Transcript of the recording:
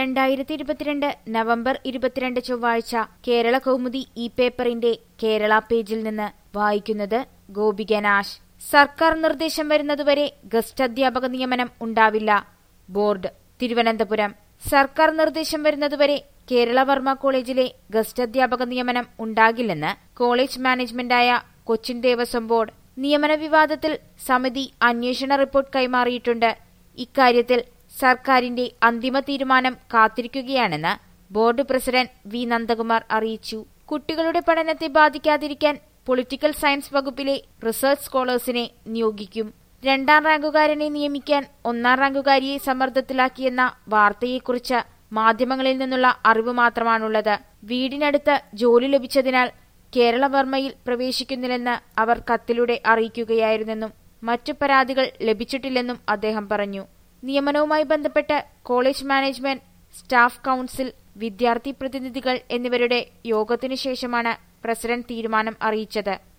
രണ്ടായിരത്തി ഇരുപത്തിരണ്ട് നവംബർ ഇരുപത്തിരണ്ട് ചൊവ്വാഴ്ച കേരള കൗമുദി ഇ പേപ്പറിന്റെ കേരള പേജിൽ നിന്ന് വായിക്കുന്നത് ഗോപിക നാശ് സർക്കാർ നിർദ്ദേശം വരുന്നതുവരെ ഗസ്റ്റ് അധ്യാപക നിയമനം ഉണ്ടാവില്ല ബോർഡ് തിരുവനന്തപുരം സർക്കാർ നിർദ്ദേശം വരുന്നതുവരെ കേരള വർമ്മ കോളേജിലെ ഗസ്റ്റ് അധ്യാപക നിയമനം ഉണ്ടാകില്ലെന്ന് കോളേജ് മാനേജ്മെന്റായ കൊച്ചിൻ ദേവസ്വം ബോർഡ് നിയമന വിവാദത്തിൽ സമിതി അന്വേഷണ റിപ്പോർട്ട് കൈമാറിയിട്ടുണ്ട് ഇക്കാര്യത്തിൽ സർക്കാരിന്റെ അന്തിമ തീരുമാനം കാത്തിരിക്കുകയാണെന്ന് ബോർഡ് പ്രസിഡന്റ് വി നന്ദകുമാർ അറിയിച്ചു കുട്ടികളുടെ പഠനത്തെ ബാധിക്കാതിരിക്കാൻ പൊളിറ്റിക്കൽ സയൻസ് വകുപ്പിലെ റിസർച്ച് സ്കോളേഴ്സിനെ നിയോഗിക്കും രണ്ടാം റാങ്കുകാരനെ നിയമിക്കാൻ ഒന്നാം റാങ്കുകാരിയെ സമ്മർദ്ദത്തിലാക്കിയെന്ന വാർത്തയെക്കുറിച്ച് മാധ്യമങ്ങളിൽ നിന്നുള്ള അറിവ് മാത്രമാണുള്ളത് വീടിനടുത്ത് ജോലി ലഭിച്ചതിനാൽ കേരളവർമ്മയിൽ പ്രവേശിക്കുന്നില്ലെന്ന് അവർ കത്തിലൂടെ അറിയിക്കുകയായിരുന്നെന്നും മറ്റു പരാതികൾ ലഭിച്ചിട്ടില്ലെന്നും അദ്ദേഹം പറഞ്ഞു നിയമനവുമായി ബന്ധപ്പെട്ട് കോളേജ് മാനേജ്മെന്റ് സ്റ്റാഫ് കൌൺസിൽ വിദ്യാർത്ഥി പ്രതിനിധികൾ എന്നിവരുടെ യോഗത്തിനു ശേഷമാണ് പ്രസിഡന്റ് തീരുമാനം അറിയിച്ചത്